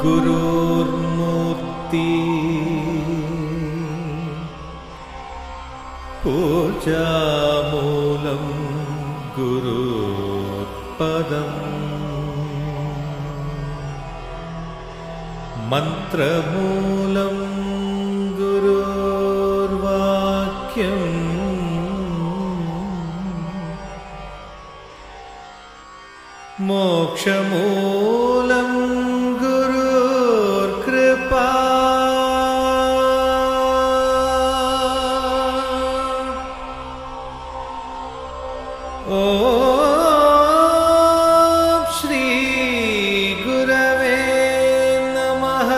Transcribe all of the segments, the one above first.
गुरोर्मूर्ति पूजामूलं गुरुपदम् मन्त्रमूलं गुरोर्वाक्यम् मोक्षमूलं गुरुर्कृपा ॐ श्रीगुरवे नमः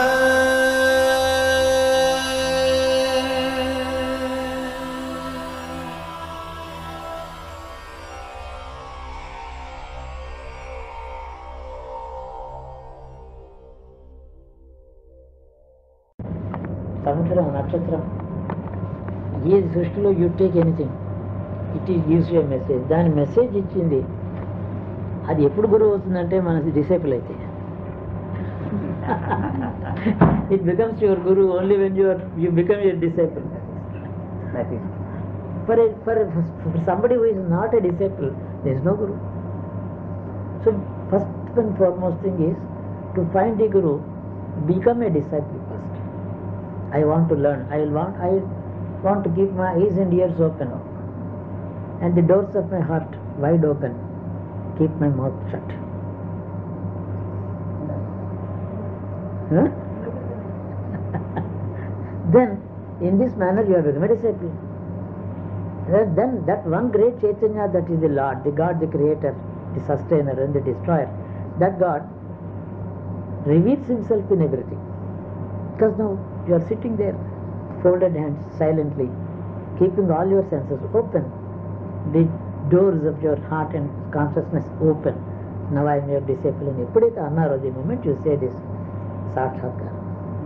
సముద్రం నక్షత్రం ఏ సృష్టిలో you take anything it is gives you message దాని మెసేజ్ ఇచ్చింది అది ఎప్పుడు గురువు అవుతుందంటే మన డిసైపుల్ అయితే it becomes your guru only when your you become your disciple for for for somebody who is not a disciple this no guru so first and foremost thing is to find the guru become a disciple first I want to learn. I will want. I want to keep my eyes and ears open, and the doors of my heart wide open. Keep my mouth shut. Huh? then, in this manner, you are become a disciple. Then, then that one great Chaitanya, that is the Lord, the God, the Creator, the Sustainer, and the Destroyer, that God reveals Himself in everything. Because now you are sitting there, folded hands, silently, keeping all your senses open, the doors of your heart and consciousness open. Now I am your disciple. అని ఎప్పుడైతే అన్నారో the moment you say this సాక్షాత్కారం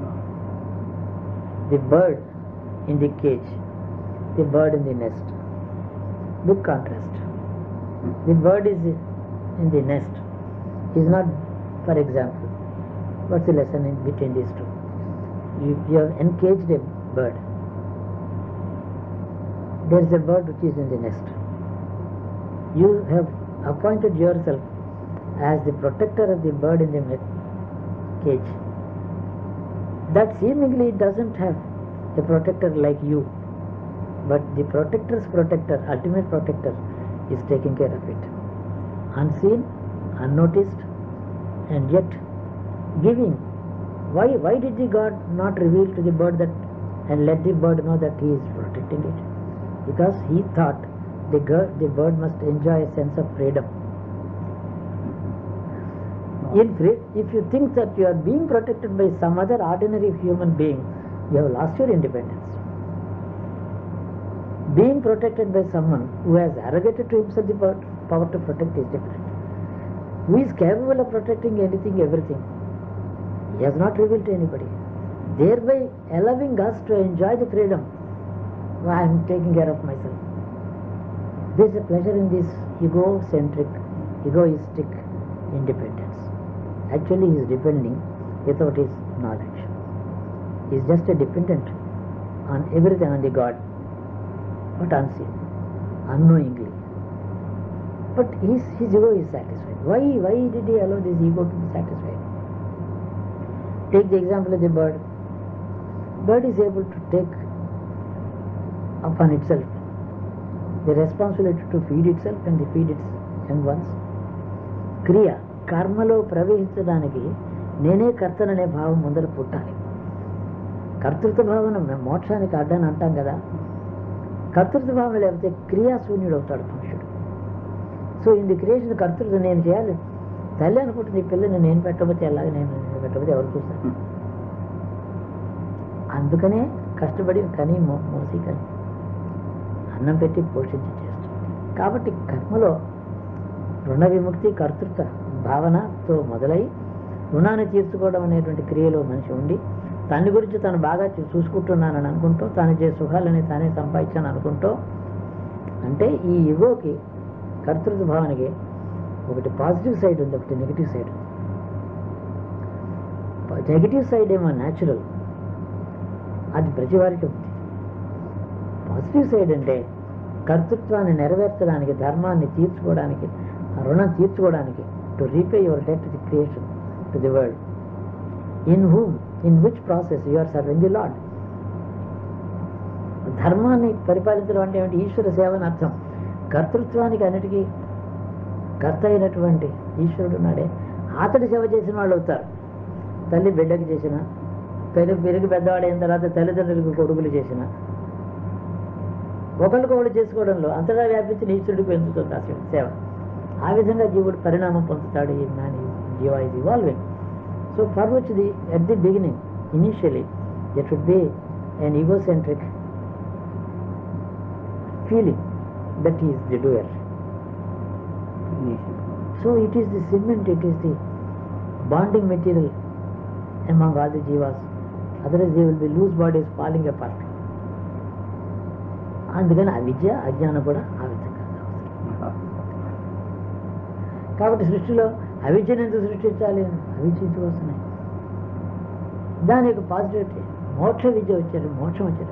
the bird in the cage the bird in the nest big contrast the bird is in the nest is not for example what's the lesson in between these two you, you have encaged a bird. There is a bird which is in the nest. You have appointed yourself as the protector of the bird in the me- cage. That seemingly doesn't have a protector like you, but the protector's protector, ultimate protector, is taking care of it. Unseen, unnoticed, and yet giving why why did the god not reveal to the bird that and let the bird know that he is protecting it because he thought the girl, the bird must enjoy a sense of freedom in free, if you think that you are being protected by some other ordinary human being you have lost your independence being protected by someone who has arrogated to himself the power power to protect is different who is capable of protecting anything everything he has not revealed to anybody, thereby allowing us to enjoy the freedom. I am taking care of myself. There is a pleasure in this egocentric, egoistic independence. Actually, he is depending without his knowledge. He is just a dependent on everything on the God, but unseen, unknowingly. But his, his ego is satisfied. Why, why did he allow this ego to be satisfied? Take the example of the bird. Bird is able to take upon itself the responsibility to feed itself and to feed its young ones. క్రియ కర్మలో ప్రవేశించడానికి నేనే కర్తననే భావం ముందర పుట్టాలి కర్తృత్వ భావన మేము మోక్షానికి అడ్డాని అంటాం కదా కర్తృత్వ భావన లేకపోతే క్రియాశూన్యుడు అవుతాడు మనుషుడు సో ఇన్ ది క్రియేషన్ కర్తృత్వం నేను చేయాలి తల్లి అనుకుంటుంది ఈ పిల్లని నేను పెట్టకపోతే ఎలాగ నేను పెట్టకపోతే ఎవరు చూస్తారు అందుకనే కష్టపడి కని మో- మోసి కని అన్నం పెట్టి పోషించి చేస్తుంది కాబట్టి కర్మలో రుణ విముక్తి కర్తృత్వ భావనతో మొదలై రుణాన్ని తీర్చుకోవడం అనేటువంటి క్రియలో మనిషి ఉండి తన గురించి తను బాగా చూ- చూసుకుంటున్నానని అనుకుంటూ తాను చేసే సుఖాలని తానే సంపాదించాను అనుకుంటూ అంటే ఈ ఇగోకి కర్తృత్వ భావనకి ఒకటి పాజిటివ్ సైడ్ ఉంది ఒకటి నెగిటివ్ సైడ్ ఉంది నెగిటివ్ సైడ్ ఏమో న్యాచురల్ అది ప్రతి వారికి ఉంది పాజిటివ్ సైడ్ అంటే కర్తృత్వాన్ని నెరవేర్చడానికి ధర్మాన్ని తీర్చుకోవడానికి ఆ రుణం తీర్చుకోవడానికి to repay your debt to the creation to the world in whom in which process you are serving the lord ధర్మాన్ని పరిపాలించడం అంటే ఏమిటి ఈశ్వర సేవ అని అర్థం కర్తృత్వానికి అన్నిటికీ కర్త అయినటువంటి ఈశ్వరుడు ఉన్నాడే అతడి సేవ చేసిన వాళ్ళు అవుతారు తల్లి బిడ్డకి చేసిన పెరుగు పెరిగి పెద్దవాడైన తర్వాత తల్లిదండ్రులకు కొడుకులు చేసిన ఒకరికొకరు చేసుకోవడంలో అంతటా వ్యాపించిన ఈశ్వరుడికి పెంచుతుంది అసలు సేవ ఆ విధంగా జీవుడు పరిణామం పొందుతాడు ఈ మ్యాన్ జీవ is evolving so for which the at the beginning initially that should be an egocentric feeling that he is the doer. So it is the cement, it is the bonding material among all the jivas. Otherwise they will be loose bodies falling apart. అందుకని అవిద్య అజ్ఞానం కూడా ఆ విధంగా అవసరం. కాబట్టి సృష్టిలో అవిద్యను ఎందుకు సృష్టించాలి అవిద్య ఎందుకు వస్తున్నాయి దాని యొక్క పాజిటివిటీ మోక్ష విద్య వచ్చారు మోక్షం వచ్చారంటే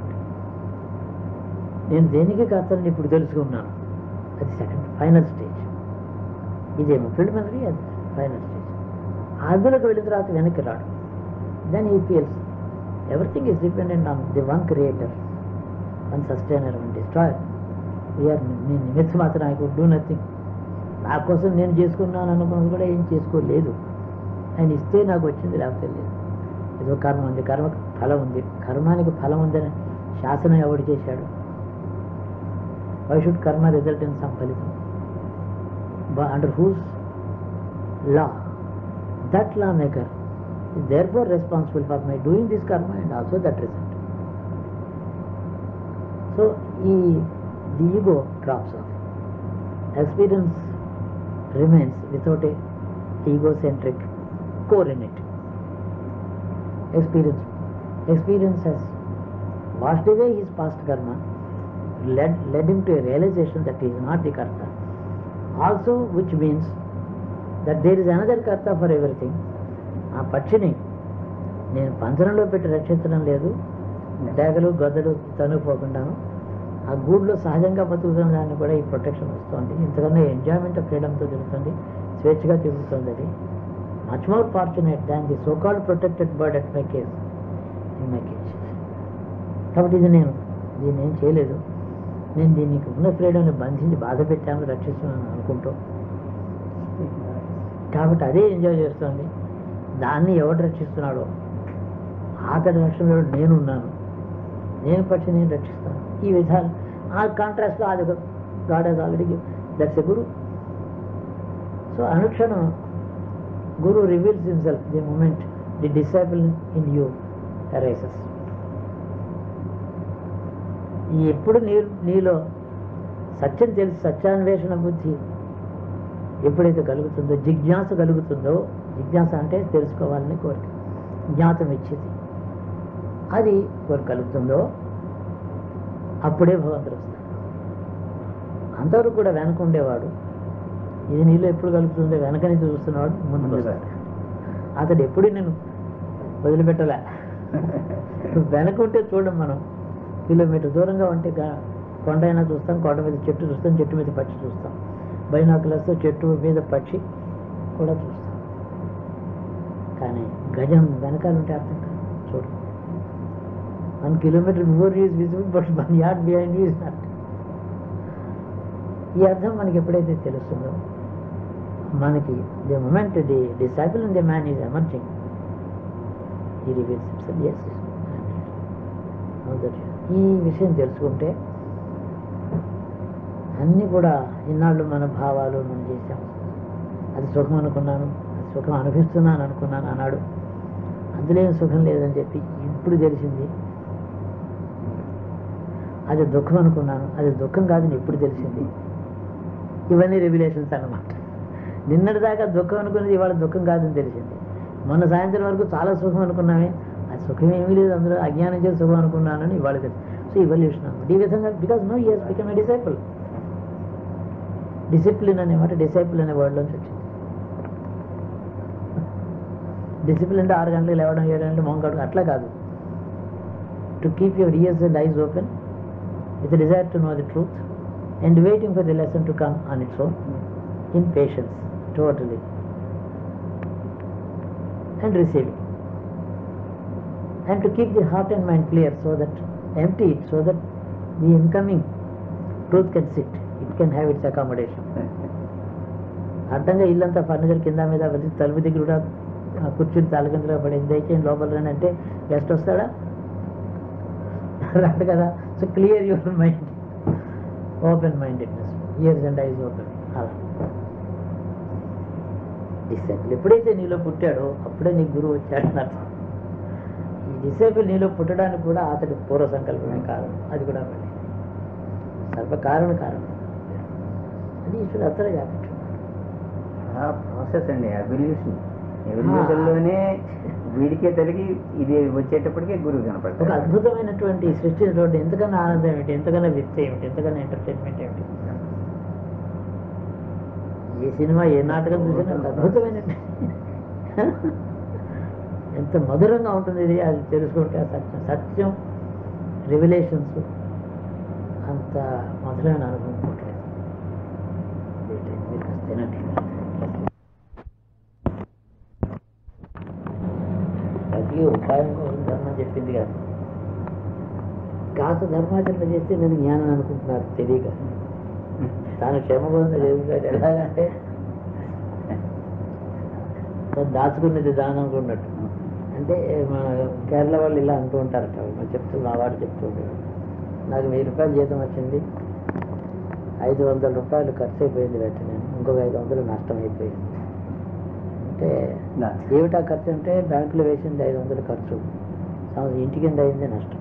నేను దేనికి కర్తని ఇప్పుడు తెలుసుకున్నాను అది సెకండ్ ఫైనల్ స్టేజ్ ఇదేమో ప్రిలిమినరీ అది ఫైనల్ స్టేజ్ అందులోకి వెళ్ళిన తర్వాత వెనక్కి రాడు then he feels everything is dependent on the one creator one sustainer one destroyer we are నేను నిమిత్త మాత్రం ఐ కుడ్ డూ నథింగ్ నా కోసం నేను చేసుకున్నాను అనుకున్నది కూడా ఏం చేసుకోలేదు ఆయన ఇస్తే నాకు వచ్చింది లేకపోతే లేదు ఏదో కర్మ ఉంది కర్మ ఫలం ఉంది కర్మానికి ఫలం ఉందని శాసనం ఎవడు చేశాడు why should karma result in some ఫలితం under whose law that law maker is therefore responsible for my doing this karma and also that result. So, e, the ego drops off. Experience remains without a egocentric core in it. Experience. Experience has washed away his past karma, led, led him to a realization that he is not the karta. Also, which means that there is another karta for everything. ఆ పక్షిని నేను పంజరంలో పెట్టి రక్షించడం లేదు డేగలు గద్దలు తనుకుపోకుండాను ఆ గూడులో సహజంగా బతుకుతున్న దాన్ని కూడా ఈ ప్రొటెక్షన్ వస్తుంది ఇంతకన్నా ఎంజాయ్మెంట్ ఫ్రీడమ్తో తిరుగుతుంది స్వేచ్ఛగా తిరుగుతుంది అది much more fortunate than the so called protected bird at my case in my case కాబట్టి ఇది నేను దీన్ని ఏం చేయలేదు నేను దీనికి ఉన్న ఫ్రీడమ్ని బంధించి బాధ పెట్టాను రక్షిస్తున్నాను అనుకుంటూ కాబట్టి అదే ఎంజాయ్ చేస్తుంది దాన్ని ఎవడు రక్షిస్తున్నాడో అతడి రక్షణలో నేనున్నాను నేను పక్షి నేను రక్షిస్తాను ఈ విధాలు ఆ కాంట్రాస్ట్లో అది God has already that's a guru so అనుక్షణం guru reveals himself the moment the disciple in you arises ఎప్పుడు నీ నీలో సత్యం తెలిసి సత్యాన్వేషణ బుద్ధి ఎప్పుడైతే కలుగుతుందో జిజ్ఞాస కలుగుతుందో జిజ్ఞాస అంటే తెలుసుకోవాలని కోరిక జ్ఞాతం ఇచ్చేది అది కోరిక కలుగుతుందో అప్పుడే భగవంతుడు వస్తాడు అంతవరకు కూడా వెనక ఉండేవాడు ఇది నీలో ఎప్పుడు కలుగుతుందో వెనక నుంచి చూస్తున్నవాడు ముందుకు వస్తాడు అతడు ఎప్పుడు నేను వదిలిపెట్టలే వెనక ఉంటే చూడం మనం కిలోమీటర్ దూరంగా ఉంటే గా- కొండ అయినా చూస్తాం కొండ మీద చెట్టు చూస్తాం చెట్టు మీద పక్షి చూస్తాం బైనాకులర్స్తో చెట్టు మీద పక్షి కూడా చూస్తాం కానీ గజం వెనకాల ఉంటే అర్థం కాదు చూడు one kilometre before is visible but one yard behind is not ఈ అర్థం మనకి ఎప్పుడైతే తెలుస్తుందో మనకి the moment the disciple in the man is emerging he reveals ఎస్ ఈ విషయం తెలుసుకుంటే అన్నీ కూడా ఇన్నాళ్ళు మన భావాలు మనం చేశాం అది సుఖం అనుకున్నాను అది సుఖం అనుభవిస్తున్నాను అనుకున్నాను అన్నాడు అందులో ఏం సుఖం లేదని చెప్పి ఇప్పుడు తెలిసింది అది దుఃఖం అనుకున్నాను అది దుఃఖం కాదని ఇప్పుడు తెలిసింది ఇవన్నీ రెగ్యులేషన్స్ అన్నమాట నిన్నటి దాకా దుఃఖం అనుకున్నది ఇవాళ దుఃఖం కాదని తెలిసింది మొన్న సాయంత్రం వరకు చాలా సుఖం అనుకున్నామే అది సుఖం ఏమీ లేదు అందులో అజ్ఞానం చేసి సుఖం అనుకున్నానని ఇవాళ తెలుసు సో ఇవల్యూషన్ అనమాట ఈ విధంగా because no ears become a disciple discipline అనే మాట డిసైపుల్ అనే వర్డ్లోంచి వచ్చింది డిసిప్లిన్ అంటే ఆరు గంటలకు లేవడం ఏడు గంటలు మొహం కడుగు అట్లా కాదు to keep your ears and eyes open with desire to know the truth and waiting for the lesson to come on its own in patience totally and receiving. And to keep the heart and mind clear so that empty it so that the incoming truth can sit, it can have its accommodation. అర్థంగా ఇల్లంతా furniture కింద మీద వచ్చి తలుపు దగ్గర కూడా ఆ కూర్చుని తలకిందులో పడేసి దయచేయండి లోపల రండి అంటే గెస్ట్ వస్తాడా రాడు కదా so clear your mind open mindedness ears and eyes open అలా డిసైపుల్ ఎప్పుడైతే నీలో పుట్టాడో అప్పుడే నీ గురువు వచ్చాడు అని అర్థం ఈ డిసైపుల్ నీలో పుట్టడానికి కూడా అతడి పూర్వ సంకల్పమే కారణం అది కూడా మళ్ళీ సర్వకారణ కారణం అది ఈశ్వరుడు అత్తడే కాబట్టి ప్రాసెస్ అండి అభిల్యూషన్ ఎవల్యూషన్లోనే వీడికే తొలగి ఇది వచ్చేటప్పటికే గురువు ఒక కనపడతాడు అద్భుతమైనటువంటి సృష్టిని చూడండి ఎంతకన్నా ఆనందం ఏమిటి ఎంతకన్నా విత్త ఏమిటి ఎంతకన్నా ఎంటర్టైన్మెంట్ ఏమిటి ఏ సినిమా ఏ నాటకం చూసినా ఒక అద్భుతమైన ఎంత మధురంగా ఉంటుంది ఇది అది తెలుసుకుంటే ఆ సత్యం సత్యం రివిలేషన్స్ అంత మధురమైన అనుభవం పుట్టలేదు మీరు కాస్త తినండి ప్రతి ఉపాయం కోసం ధర్మం చెప్పింది కాదు కాస్త ధర్మాచరణ చేస్తే నేను జ్ఞానం అనుకుంటున్నారు తెలియక తాను క్షేమబోధన చేస్తున్నాడు ఎలాగంటే తను దాచుకున్నది దానం అనుకున్నట్టు అంటే మన కేరళ వాళ్ళు ఇలా అంటూ ఉంటారట మరి చెప్తూ మా వాడు చెప్తూ ఉంటాడు నాకు వెయ్యి రూపాయలు జీతం వచ్చింది ఐదు వందల రూపాయలు ఖర్చు అయిపోయింది వెంటనే ఇంకొక ఐదు వందలు నష్టం అయిపోయింది అంటే ఏమిటా ఖర్చు అంటే బ్యాంకులో వేసింది ఐదు వందలు ఖర్చు సంవత్సరం ఇంటి కింద అయింది నష్టం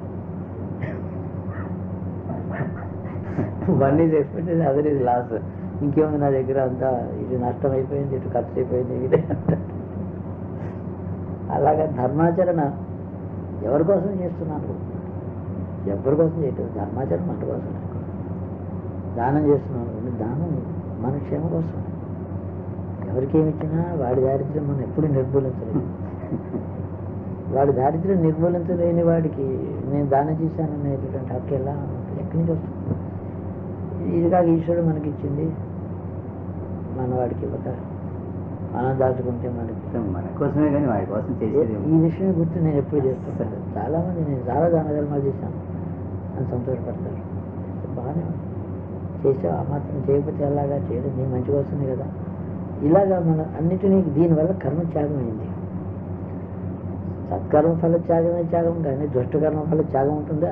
one is expected other is loss ఇంకేముంది నా దగ్గర అంతా ఇటు నష్టం అయిపోయింది ఇటు ఖర్చు అయిపోయింది ఇదే అంటాడు. అలాగా ధర్మాచరణ ఎవరి కోసం చేస్తున్నాను ఎవరి కోసం చేయట్లేదు ధర్మాచరణ మన కోసం దానం చేస్తున్నాను అంటే దానం మన క్షేమ కోసం ఎవరికి ఏమి ఇచ్చినా వాడి దారిద్ర్యం మనం ఎప్పుడు నిర్మూలించలేదు వాడి దారిద్ర్యం నిర్మూలించలేని వాడికి నేను దానం చేశాను అనేటటువంటి హక్కు ఎలా ఉంటుంది? ఎక్కడి నుంచి వస్తుంది ఇది కాక ఈశ్వరుడు మనకి ఇచ్చింది మన వాడికి ఇవ్వక మనం దాచుకుంటే మనకి మన కోసమే కానీ వాడి కోసం చేసేది ఈ విషయం గుర్తు నేను ఎప్పుడు చేస్తుంటాను చాలా మంది నేను చాలా దాన ధర్మాలు చేశాను అని సంతోషపడతారు బాగానే ఉంది. చేసావు ఆ మాత్రం చేయకపోతే అలాగా చేయడం నీ మంచిగా వస్తుంది కదా ఇలాగా మన అన్నిటినీ దీనివల్ల కర్మ త్యాగం అయింది సత్కర్మ ఫల త్యాగమే త్యాగం కానీ దుష్టకర్మ ఫల త్యాగం ఉంటుందా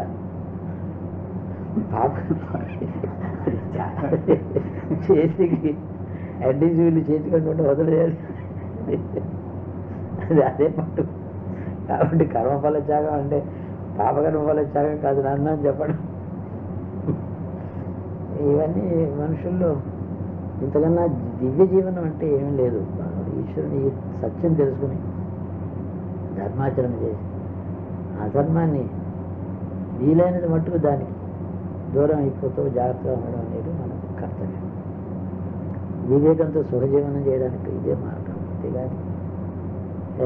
పాప చేతికి అడ్డీస్ వీళ్ళు చేతికి ఉంటే వదిలేయాలి అది అదే పట్టు కాబట్టి కర్మఫల త్యాగం అంటే పాపకర్మఫల త్యాగం కాదు నాన్న అని చెప్పడం ఇవన్నీ మనుషుల్లో ఇంతకన్నా దివ్య జీవనం అంటే ఏమీ లేదు ఈశ్వరుని ఈ సత్యం తెలుసుకుని ధర్మాచరణ చేసి అధర్మాన్ని వీలైనది మట్టుకు దానికి దూరం అయిపోతూ జాగ్రత్తగా ఉండడం అనేది మనకు కర్తవ్యం వివేకంతో సుఖజీవనం చేయడానికి ఇదే మార్గం అంతేగాని ఆ,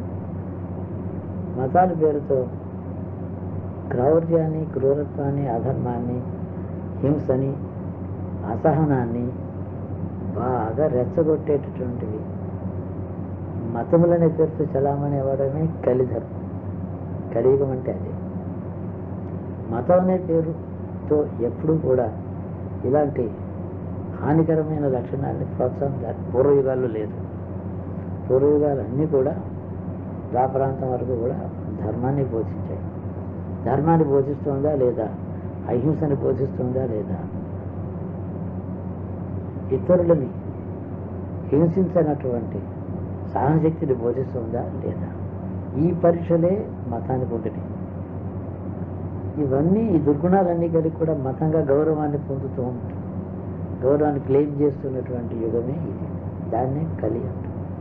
మతాల పేరుతో క్రౌర్యాన్ని క్రూరత్వాన్ని అధర్మాన్ని హింసని అసహనాన్ని బాగా రెచ్చగొట్టేటటువంటివి మతములనే పేరుతో చలామణి అవ్వడమే కలిధర్మం కలియుగం అంటే అదే మతం అనే పేరుతో ఎప్పుడూ కూడా ఇలాంటి హానికరమైన లక్షణాన్ని ప్రోత్సహించాలి పూర్వయుగాల్లో లేదు పూర్వయుగాలు అన్నీ కూడా ఆ ప్రాంతం వరకు కూడా ధర్మాన్ని బోధించాయి ధర్మాన్ని బోధిస్తుందా లేదా అహింసని బోధిస్తుందా లేదా ఇతరులని హింసించినటువంటి సహనశక్తిని బోధిస్తుందా లేదా ఈ పరీక్షలే మతానికి ఉండేవి ఇవన్నీ ఈ దుర్గుణాలన్నీ కలిగి కూడా మతంగా గౌరవాన్ని పొందుతూ ఉంటాయి గౌరవాన్ని క్లెయిమ్ చేస్తున్నటువంటి యుగమే ఇది దాన్నే కలి అంటారు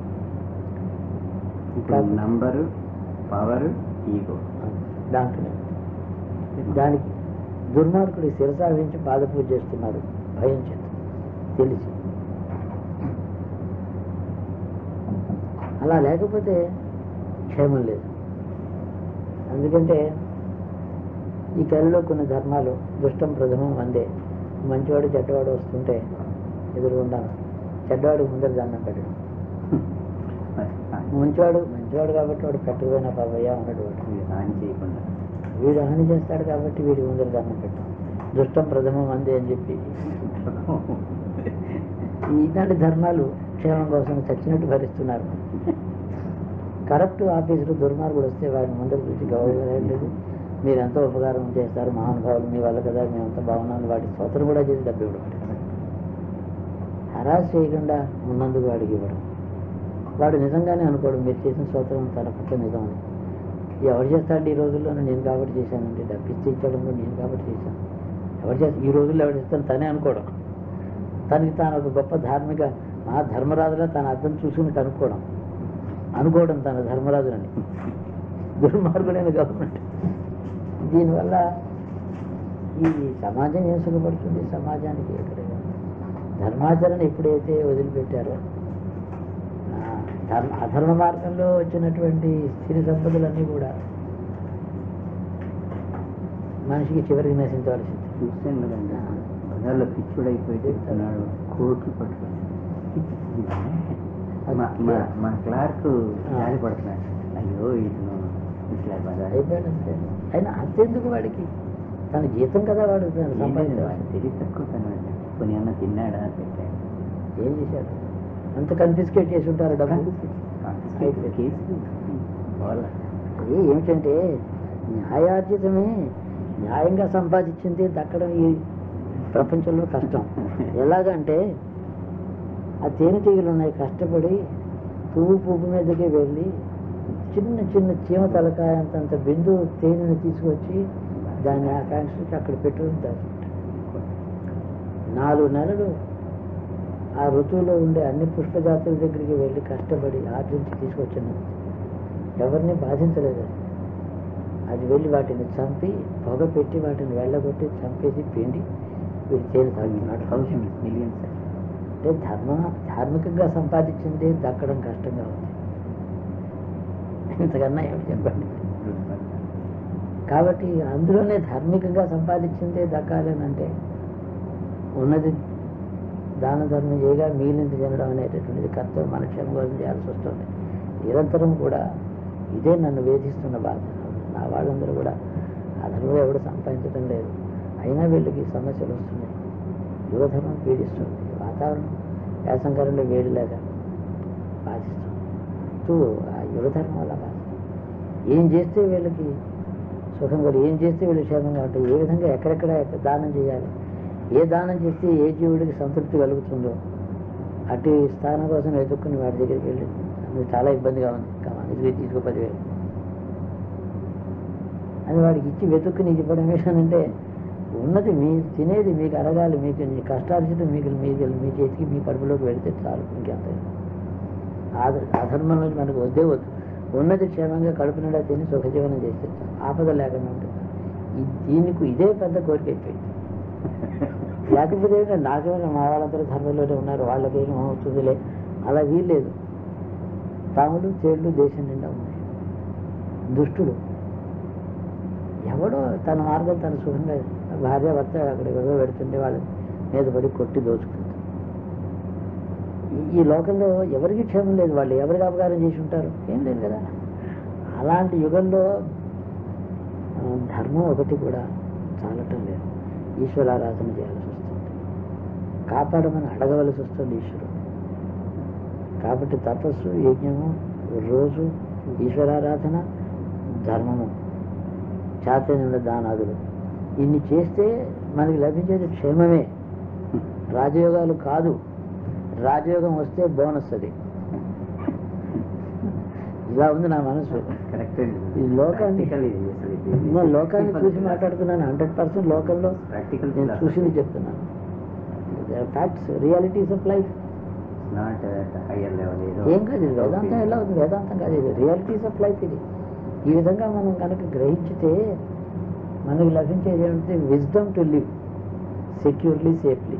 ఇప్పుడు నంబరు పవర్ ఈగో దాంట్లో దానికి దుర్మార్గుడు శిరసావించి బాధపూజ చేస్తున్నారు భయం చేత తెలిసి అలా లేకపోతే క్షేమం లేదు ఎందుకంటే ఈ కలిలో కొన్ని ధర్మాలు దుష్టం ప్రథమం అందే మంచివాడు చెడ్డవాడు వస్తుంటే ఎదురుగుండా చెడ్డవాడికి ముందర దండం పెట్టడం మంచివాడు మంచివాడు కాబట్టి వాడు పెట్టకపోయినా బాబయ్య ఉన్నాడు వాడు ఇది హాని చేయకుండా వీడు హాని చేస్తాడు కాబట్టి వీడి ముందర దండం పెట్టాం దుష్టం ప్రథమం అందే అని చెప్పి ఈనాటి ధర్మాలు క్షేమం కోసం చచ్చినట్టు భరిస్తున్నారు కరప్ట్ ఆఫీసులు దుర్మార్గుడు వస్తే వాడిని ముందర చూసి గౌరవం లేదు మీరు ఎంతో ఉపకారం చేస్తారు మహానుభావులు మీ వల్ల కదా మేమంతా బాగున్నాను వాడి స్తోత్రం కూడా చేసి డబ్బు ఇవ్వడం వాడికి. హరాస్ చేయకుండా ఉన్నందుకు వాడికి ఇవ్వడం వాడు నిజంగానే అనుకోడు మీరు చేసిన స్తోత్రం తన పట్ల నిజం అని ఎవరు చేస్తాడు ఈ రోజుల్లో నేను కాబట్టి చేశానండి డబ్బు ఇచ్చి ఇచ్చడం కూడా నేను కాబట్టి చేశాను ఎవరు చేస్తా ఈ రోజుల్లో ఎవరు చేస్తాను తనే అనుకోవడం తనకి తాను ఒక గొప్ప ధార్మిక మహా ధర్మరాజులా తన అర్థం చూసుకుని అనుకోవడం అనుకోవడం తన ధర్మరాజులని దుర్మార్గుడైన గవర్నమెంట్ దీనివల్ల ఈ సమాజం ఏం సుఖపడుతుంది సమాజానికి ఎక్కడ ధర్మాచరణ ఎప్పుడైతే వదిలిపెట్టారో ఆ, ధర్మ అధర్మ మార్గంలో వచ్చినటువంటి స్థిర సంపదలన్నీ కూడా మనిషికి చివరికి నశించవలసింది చూసాను కదండి బజార్లో పిచ్చుడైపోయి చెప్తున్నాడు కోట్లు పట్టుకొని మా మా- మా క్లార్క్ జాలి పడుతున్నాడు అయ్యో ఇతను ఇట్లా బజార్ అయిపోయాడు అంతే అయినా అంతెందుకు వాడికి తన జీతం కదా వాడు తను ఏంటంటే సంపాదించాడు వాడు తెలివి తక్కువ తను కొన్ని అన్న తిన్నాడా పెట్టాడు ఏం చేశాడు అంత కన్ఫిస్కేట్ చేసి ఉంటారు డబ్బు కేసు కేసు వాళ్ళ అది ఏమిటంటే న్యాయార్జితమే న్యాయంగా సంపాదించింది దక్కడం ఈ ప్రపంచంలో కష్టం ఎలాగంటే ఆ తేనెటీగలు ఉన్నాయి కష్టపడి పువ్వు పువ్వు మీదకి వెళ్ళి చిన్న చిన్న చీమ తలకాయ అంతంత బిందు తేనెని తీసుకొచ్చి దాన్ని ఆకాంక్షకి అక్కడ పెట్టుకుని దాచుకుంటారు నాలుగు నెలలు ఆ ఋతువులో ఉండే అన్ని పుష్పజాతుల దగ్గరికి వెళ్ళి కష్టపడి ఆర్జించి తీసుకొచ్చిన ఎవరిని బాధించలేదు అది. అది వెళ్ళి వాటిని చంపి పొగ పెట్టి వాటిని వెళ్ళగొట్టి చంపేసి పిండి వీడు తేలి తాగుతున్నాడు థౌసండ్ మిలియన్స్ అంటే ధర్మ ధార్మికంగా సంపాదించింది దక్కడం కష్టంగా ఉంది ఇంతకన్నా ఏమిటి చెప్పండి కాబట్టి అందులోనే ధార్మికంగా సంపాదించిందే దక్కాలని అంటే ఉన్నది దాన ధర్మం చేయగా మిగిలింది తినడం అనేటటువంటిది కర్తవ్యం మన క్షేమం కోసం చేయాల్సి వస్తుంది నిరంతరం కూడా ఇదే నన్ను వేధిస్తున్న బాధ నా వాళ్ళందరూ కూడా అదనంగా ఎవడు సంపాదించడం లేదు అయినా వీళ్ళకి సమస్యలు వస్తున్నాయి యువధర్మం పీడిస్తుంది వాతావరణం వేసంకరంలో వేడిలాగా బాధిస్తుంది చూ ఆ యువధర్మం వల్ల బాధ ఏం చేస్తే వీళ్ళకి సుఖం కూడా ఏం చేస్తే వీళ్ళు క్షేమంగా ఉంటాయి ఏ విధంగా ఎక్కడెక్కడ ఎక్కడ దానం చేయాలి ఏ దానం చేస్తే ఏ జీవుడికి సంతృప్తి కలుగుతుందో అటు స్థానం కోసం వెతుక్కుని వాడి దగ్గరికి వెళ్ళి "నాకు చాలా ఇబ్బందిగా ఉంది కమా ఇది తీసుకో పదివేలు అని వాడికి ఇచ్చి వెతుక్కుని ఇవ్వడం ఏంటంటే ఉన్నది మీ తినేది మీకు అడగాలి మీకు మీ కష్టార్జితం మీకు మీకు మీ చేతికి మీ కడుపులోకి వెళితే చాలు ఇంకెంత ఆధ- అధర్మం నుంచి మనకు వద్దే వద్దు ఉన్నది క్షేమంగా కడుపు నిండా తిని సుఖజీవనం చేస్తే చాలు. ఆపద లేకుండా ఉంటుంది ఈ- దీనికి ఇదే పెద్ద కోరిక అయిపోయింది లేకపోతే ఏంటంటే నాకేమైనా మా వాళ్ళందరూ ధర్మంలోనే ఉన్నారు వాళ్ళకి ఏం అవుతుందిలే అలా వీల్లేదు పాములు తేళ్లు దేశం నిండా ఉన్నాయి దుష్టుడు ఎవడో తన మార్గం తన సుఖంగా భార్య భర్త అక్కడ ఎవరో పెడుతుంటే వాళ్ళ మీద పడి కొట్టి దోచుకుంటారు ఈ- ఈ లోకంలో ఎవరికి క్షేమం లేదు వాళ్ళు ఎవరికి అపకారం చేసి ఉంటారు ఏం లేదు కదా అలాంటి యుగంలో ఆ, ధర్మం ఒకటి కూడా చాలటం లేదు ఈశ్వరారాధన చేయాల్సి వస్తుంది కాపాడమని అడగవలసి వస్తుంది ఈశ్వరుడు కాబట్టి తపస్సు యజ్ఞము రోజు ఈశ్వరారాధన ధర్మము చాతన్యుల దానాదులు ఇన్ని చేస్తే మనకి లభించేది క్షేమమే రాజయోగాలు కాదు రాజయోగం వస్తే బోనస్ అది ఇలా ఉంది నా మనసు కరెక్ట్ ఈ లోకాన్ని ప్రాక్టికల్ ఇది అసలు ఇది. నేను లోకాన్ని చూసి మాట్లాడుతున్నాను హండ్రెడ్ పర్సెంట్ లోకల్లో ప్రాక్టికల్ నేను చూసింది చెప్తున్నాను facts realities of life not higher level ఏదో ఏం కాదు ఇది వేదాంతం ఎలా ఉంది వేదాంతం కాదు ఇది రియాలిటీస్ ఆఫ్ లైఫ్ ఇది ఈ విధంగా మనం కనుక గ్రహించితే మనకు లభించేది ఏమంటే wisdom to live securely safely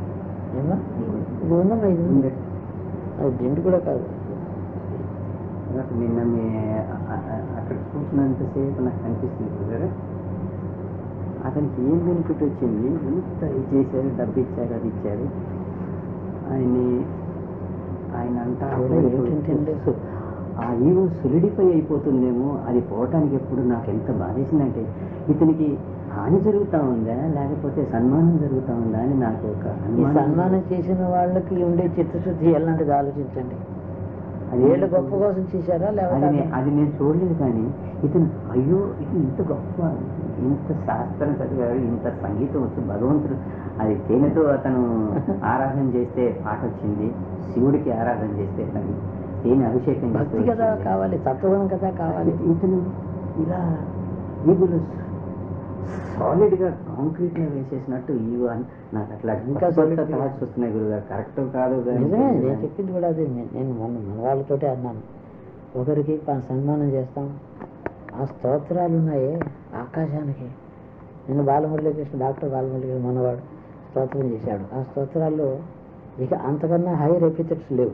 ఏమా ఇది ఉందమ్మా ఇది ఉంది అది దిండు కూడా కాదు తర్వాత నిన్న మీ అ- అ- అక్కడ చూసినంతసేపు నాకు అనిపిస్తుంది బ్రదర్ అతనికి ఏం బెనిఫిట్ వచ్చింది ఎంత ఇది చేశారు డబ్బు ఇచ్చారు అది ఇచ్చారు ఆయన్ని ఆయన అంటారు కూడా ఏమిటంటే సో ఆ ఈగో సొలిడిఫై అయిపోతుందేమో అది పోవటానికి ఎప్పుడు నాకు ఎంత బాధేసిందంటే ఇతనికి హాని జరుగుతూ ఉందా లేకపోతే సన్మానం జరుగుతూ ఉందా అని నాకు ఒక ఈ అనుమానం. సన్మానం చేసిన వాళ్ళకి ఉండే చిత్తశుద్ధి ఎలాంటిది ఆలోచించండి అది వీళ్ళు గొప్ప కోసం చేశారా అది లేకపోతే నే- అది నేను చూడలేదు కానీ ఇతను అయ్యో ఇది ఇంత గొప్ప ఇంత శాస్త్రం చదివాడు ఇంత సంగీతం వచ్చు భగవంతుడు అది తేనెతో అతను ఆరాధన చేస్తే పాట వచ్చింది శివుడికి ఆరాధన చేస్తే తను తేనె అభిషేకం చేస్తే భక్తి కదా వచ్చింది. కావాలి తత్వగుణం కదా కావాలి ఇతను ఇలా ఈగులు సాలిడ్ గా కాంక్రీట్ గా వేసేసినట్టు ఈగు అని నాకు అట్లా ఇంకా ఇంకా solid గా- థాట్స్ వస్తున్నాయి గురుగారు కరెక్ట్ కాదు కానీ నిజమే నేను చెప్పింది కూడా అదే నే- నేను మొన్న మన వాళ్ళతోటే అన్నాను ఒకరికి ప- సన్మానం చేస్తాం ఆ స్తోత్రాలు ఉన్నాయే ఆకాశానికి నేను బాలమురళీకృష్ణ డాక్టర్ బాలమురళీకృష్ణ మనవాడు స్తోత్రం చేశాడు ఆ స్తోత్రాల్లో ఇక అంతకన్నా హైయర్ ఎపిథెట్స్ లేవు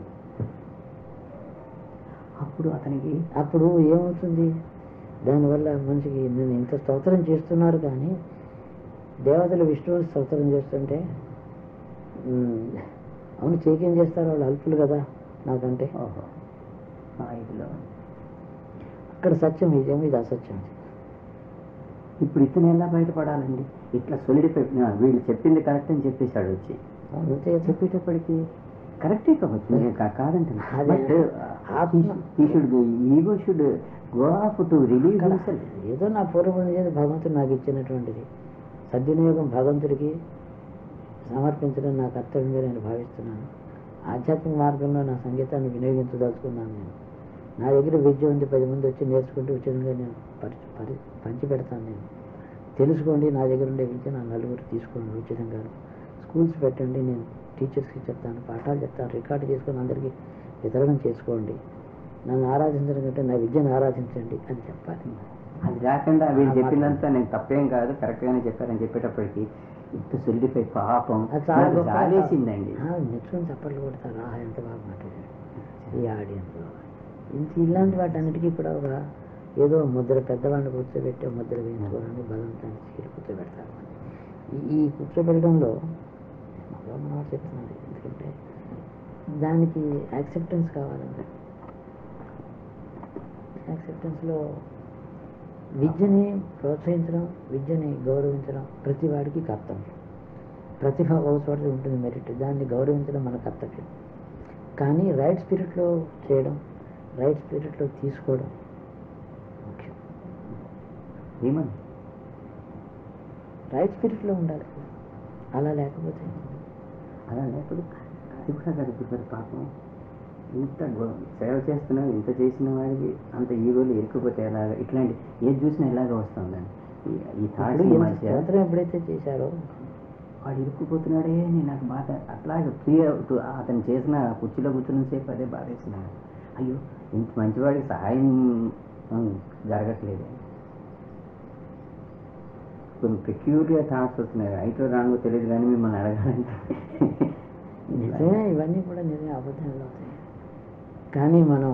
అప్పుడు అతనికి అప్పుడు ఏమవుతుంది దానివల్ల మనిషికి నేను ఇంత స్తోత్రం చేస్తున్నారు కానీ దేవతలు విష్ణువుని స్తోత్రం చేస్తుంటే ఉమ్, అవును చేకేం చేస్తారు వాళ్ళు అల్పులు కదా నాకంటే ఓహో ఆ ఇదిలో అక్కడ సత్యం ఇదేమో ఇది అసత్యం ఇప్పుడు ఇతను ఎలా బయటపడాలండి ఇట్లా సొలిడిఫై వీళ్ళు చెప్పింది కరెక్ట్ అని చెప్పేశాడు వచ్చి అవును, అంతే కదా. చెప్పేటప్పటికి కరెక్టే కావచ్చు నేను కా- కాదంటాను అదే. బట్ ఆత్మ- he should ego should go off to relieve అక్కడ హిమ్సెల్ఫ్ ఏదో నా పూర్వపుణ్యం చేసి భగవంతుడు నాకు ఇచ్చినటువంటిది సద్వినియోగం భగవంతుడికి సమర్పించడం నా కర్తవ్యంగా నేను భావిస్తున్నాను ఆధ్యాత్మిక మార్గంలో నా సంగీతాన్ని వినియోగించదలుచుకున్నాను నేను నా దగ్గర విద్య ఉంది పది మంది వచ్చి నేర్చుకుంటూ ఉచితంగా నేను పరి పరి పంచి పెడతాను నేను తెలుసుకోండి నా దగ్గర ఉండే విద్య నా నలుగురు తీసుకోండి ఉచితంగా స్కూల్స్ పెట్టండి నేను టీచర్స్కి చెప్తాను పాఠాలు చెప్తాను రికార్డు చేసుకొని అందరికీ వితరణ చేసుకోండి నన్ను ఆరాధించడం కంటే నా విద్యను ఆరాధించండి అని చెప్పాలి అది రాకుండా వీళ్ళు ఆ, చెప్పిందంతా నేను తప్పేం కాదు కరెక్ట్ గానే చెప్పారని చెప్పేటప్పటికి ఇంత సొలిడిఫై పాపం అది చాలా నాకు గొప్ప జాలేసిందండి ఆ, మెచ్చుకొని చప్పట్లు కొడతారు ఆహా ఎంత బాగా మాట్లాడారు ఈ ఆడియన్స్ ఇంత ఇలాంటి వాటన్నిటికీ కూడా ఒక ఏదో ముద్ర పెద్దవాడిని కూర్చోబెట్టి ఒక ముద్ర వేయించుకోవడానికి బలవంతాన్ని చీరి కూర్చోబెడతారు ఈ ఈ కూర్చోబెట్టడంలో మనవాడు చెప్తున్నాను ఎందుకంటే దానికి యాక్సెప్టెన్స్ కావాలంటే యాక్సెప్టెన్స్లో విద్యని ప్రోత్సహించడం విద్యని గౌరవించడం ప్రతి వాడికి కర్తవ్యం ప్రతిభ అవసరం ఉంటుంది మెరిట్ దాన్ని గౌరవించడం మన కర్తవ్యం కానీ రైట్ స్పిరిట్లో చేయడం రైట్ స్పిరిట్లో తీసుకోవడం ముఖ్యం ఏమని రైట్ స్పిరిట్లో ఉండాలి అలా లేకపోతే అలా లేకపోతే అది కూడా కాదు ఇప్పుడు పాపం ఇంత గొ- సేవ చేస్తున్నావు ఇంత చేసిన వాడికి అంత ఈగోలు ఇరుక్కుపోతే ఎలాగ ఇట్లాంటి ఏది చూసినా ఎలాగ వస్తుందండి ఈ- ఈ థాట్స్ ఇప్పుడు ఈ ఎంత మధ్య స్తోత్రం ఎప్పుడైతే చేశారో వాడు ఇరుక్కుపోతున్నాడే అని నాకు బాధ అట్లాగే ఫ్రీ అవుతూ అతను చేసిన కుర్చీలో కూర్చున్న సేపు అదే బాధేసినాడు అయ్యో ఇంత మంచివాడికి సహాయం ఉమ్, జరగట్లేదు కొన్ని పెక్యూరియర్ థాట్స్ వస్తున్నాయి రైట్ రాంగో తెలియదు కానీ మిమ్మల్ని అడగాలంటే నిజమే ఇవన్నీ కూడా నిజమే అబద్ధాలు అవుతాయి కానీ మనం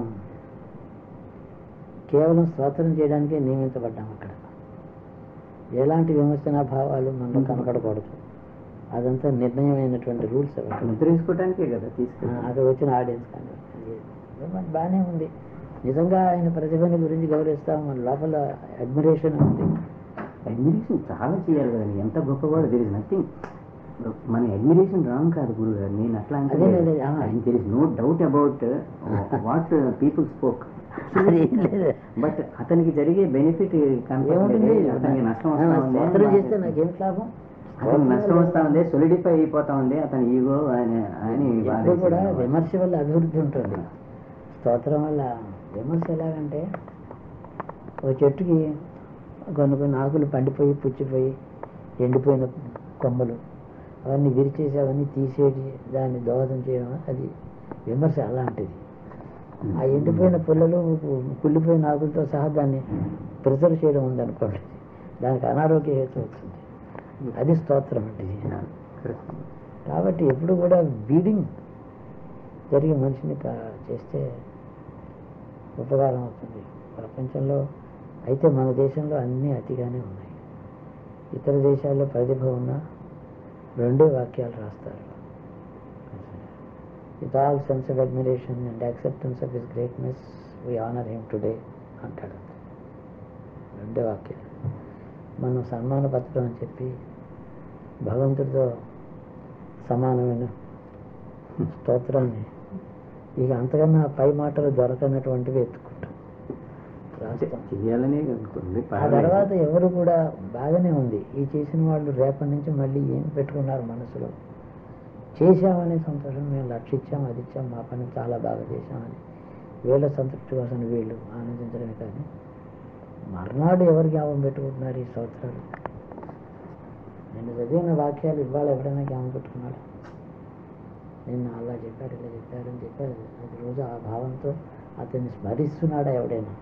కేవలం స్తోత్రం చేయడానికే నియమించబడ్డాం అక్కడ ఎలాంటి విమర్శన భావాలు మనలో కనపడకూడదు అదంతా నిర్ణయమైనటువంటి రూల్స్ అవి నిద్ర వేసుకోవడానికే కదా ఆ, తీసుకెళ్ళి అక్కడ వచ్చిన ఆడియన్స్ కానీ అది మరి బాగానే ఉంది నిజంగా ఆయన ప్రతిభని గురించి గౌరవిస్తాం మన లోపల అడ్మిరేషన్ ఉంది అడ్మిరేషన్ చాలా చేయాలి కదండి ఎంత గొప్పవాడు తెలియదు నథింగ్ మన అడ్మిరేషన్ రాంగ్ కాదు గురువు గారు నేను అట్లా అదే, అదే, ఆ. There is no doubt about what people spoke అదేం లేదు. బట్ అతనికి జరిగే బెనిఫిట్ ఏముంటుంది అతనికి నష్టం ఆ, వస్తా ఉంది స్తోత్రం చేస్తే నాకేం లాభం అతనికి నష్టం వస్తా ఉంది సొలిడిఫై అయిపోతా ఉంది అతని ఈగో అని అని ఎప్పుడు కూడా బాధేసింది. విమర్శ వల్ల అభివృద్ధి ఉంటుంది స్తోత్రం వల్ల విమర్శ ఎలాగంటే ఒక చెట్టుకి కొన్ని కొన్ని ఆకులు పండిపోయి పుచ్చిపోయి ఎండిపోయిన కొమ్మలు అవన్నీ విరిచేసి అవన్నీ తీసేసి దాన్ని దోహదం చేయడం అది విమర్శ అలాంటిది ఆ ఎండిపోయిన పుల్లలు కుళ్ళిపోయిన ఆకులతో సహా దాన్ని ప్రిజర్వ్ చేయడం ఉందనుకోండి దానికి అనారోగ్య హేతు అవుతుంది అది స్తోత్రం అంటే Correct. కాబట్టి ఎప్పుడు కూడా బీడింగ్ జరిగే మనిషిని కా- చేస్తే ఉపకారం అవుతుంది ప్రపంచంలో అయితే మన దేశంలో అన్నీ అతిగానే ఉన్నాయి ఇతర దేశాల్లో ప్రతిభ ఉన్నా రెండే వాక్యాలు రాస్తారు with all sense of admiration and acceptance of his greatness we honour him today అంటాడు రెండే వాక్యాలు మనం సన్మాన పత్రం అని చెప్పి భగవంతుడితో సమానమైన స్తోత్రాన్ని ఇక అంతకన్నా పై మాటలు దొరకనటువంటివి ఎత్తుకుంటాం రాస్తాం చెయ్యాలనే అనుకోండి ఆ తర్వాత ఎవరు కూడా బాగానే ఉంది ఈ చేసిన వాళ్ళు రేపటి నుంచి మళ్ళీ ఏం పెట్టుకున్నారు మనసులో చేశామనే సంతోషం మేము లక్ష ఇచ్చాం అది ఇచ్చాం మా పని చాలా బాగా చేశామని వీళ్ళ సంతృప్తి కోసం వీళ్ళు ఆనందించడమే కానీ మర్నాడు ఎవరు జ్ఞాపకం పెట్టుకుంటున్నారు ఈ స్తోత్రాలు నేను చదివిన వాక్యాలు ఇవాళ ఎవడైనా జ్ఞాపకం పెట్టుకున్నాడు నిన్న అలా చెప్పారు ఇలా చెప్పారు అని చెప్పారు అది రోజు ఆ భావంతో అతన్ని స్మరిస్తున్నాడా ఎవడైనా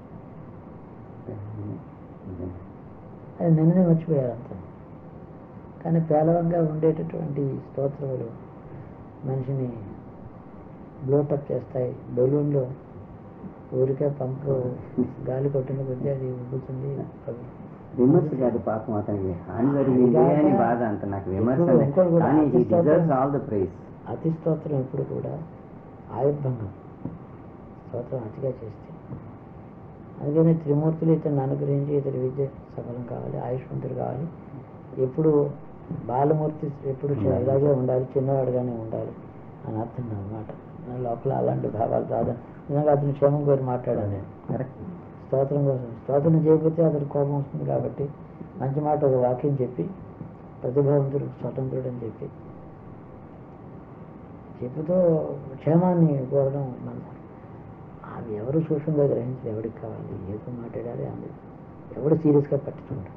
అది నిన్ననే మర్చిపోయారు అంతా కానీ పేలవంగా ఉండేటటువంటి స్తోత్రములు మనిషిని బ్లోటప్ చేస్తాయి బెలూన్లో ఊరికే పంపు గాలి కొట్టిన కొద్దీ అది ఉబ్బుతుంది విమర్శ కాదు పాపం అతనికి హాని జరిగింది అని బాధ అంత నాకు విమర్శ ఇప్పుడు ఇంకోటి కూడా కానీ హీ అతిస్తోత్రం- డిజర్వ్స్ ఆల్ ద ప్రైజ్ అతి స్తోత్రం ఎప్పుడు కూడా ఆయుర్భంగం స్తోత్రం అతిగా చేస్తే అందుకని త్రిమూర్తులు ఇతన్ని అనుగ్రహించి ఇతని విద్య సఫలం కావాలి ఆయుష్మంతుడు కావాలి ఎప్పుడు బాలమూర్తి ఎప్పుడు చి- ఇలాగే ఉండాలి చిన్నవాడుగానే ఉండాలి అని అర్థం అన్నమాట నా లోపల అలాంటి భావాలు రాదని నిజంగా అతను క్షేమం కోరి మాట్లాడాను నేను కరెక్ట్ స్తోత్రం కోసం స్తోత్రం చేయకపోతే అతనికి కోపం వస్తుంది కాబట్టి మంచి మాట ఒక వాక్యం చెప్పి ప్రతిభావంతుడు స్వతంత్రుడు అని చెప్పి చెప్పుతో క్షేమాన్ని కోరడం మన అవి ఎవరు సూక్ష్మంగా గ్రహించరు ఎవరికి కావాలి ఏదో మాట్లాడాలి అంది ఎవడు సీరియస్గా పట్టించుకుంటారు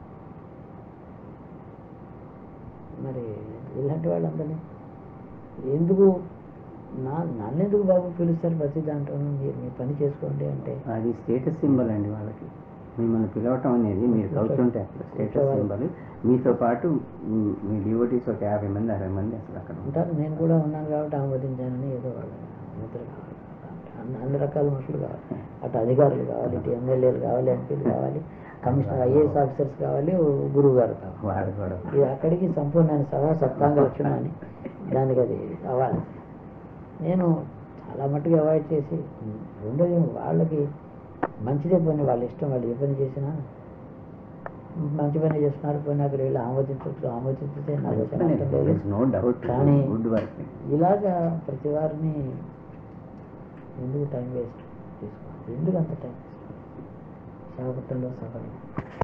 మరి ఇలాంటి వాళ్ళందరినీ ఎందుకు నా నన్ను ఎందుకు బాబు పిలుస్తారు ప్రతి దాంట్లోనూ మీరు మీ పని చేసుకోండి అంటే అది స్టేటస్ సింబల్ అండి వాళ్ళకి మిమ్మల్ని పిలవటం అనేది మీరు కూర్చుంటే అక్కడ స్టేటస్ సింబల్ మీతో పాటు మ్, మీ డివోటీస్ ఒక యాభై మంది అరవై మంది అసలు అక్కడ ఉంటారు ఉంటారు నేను కూడా ఉన్నాను కాబట్టి ఆమోదించానని ఏదో వాళ్ళ ముద్ర కావాలి అన్ని అన్ని రకాల మనుషులు కావాలి అటు అధికారులు కావాలి ఇటు ఎమ్మెల్యేలు కావాలి ఎంపీలు కావాలి కమిషనర్ ఐఏఎస్ ఆఫీసర్స్ కావాలి గురువు గారు కావాలి వాడు కూడా ఇది అక్కడికి సంపూర్ణ సభ సప్తాంగ లక్షణం అని దానికి అది అవ్వాలి నేను చాలా మట్టుకు అవాయిడ్ చేసి రెండోది వాళ్ళకి మంచిదే పని వాళ్ళ ఇష్టం వాళ్ళు ఏ పని చేసినా మంచి పని చేస్తున్నారు పని అక్కడ వెళ్ళి ఆమోదించవచ్చు ఆమోదించితే నాకు వచ్చిన అర్థం లేదు నో డౌట్ కానీ గుడ్ వర్క్ ఇలాగా ప్రతి వారిని ఎందుకు టైం వేస్ట్ చేసుకోవాలి ఎందుకు అంత టైం సేవకుట్టంలో సఫలం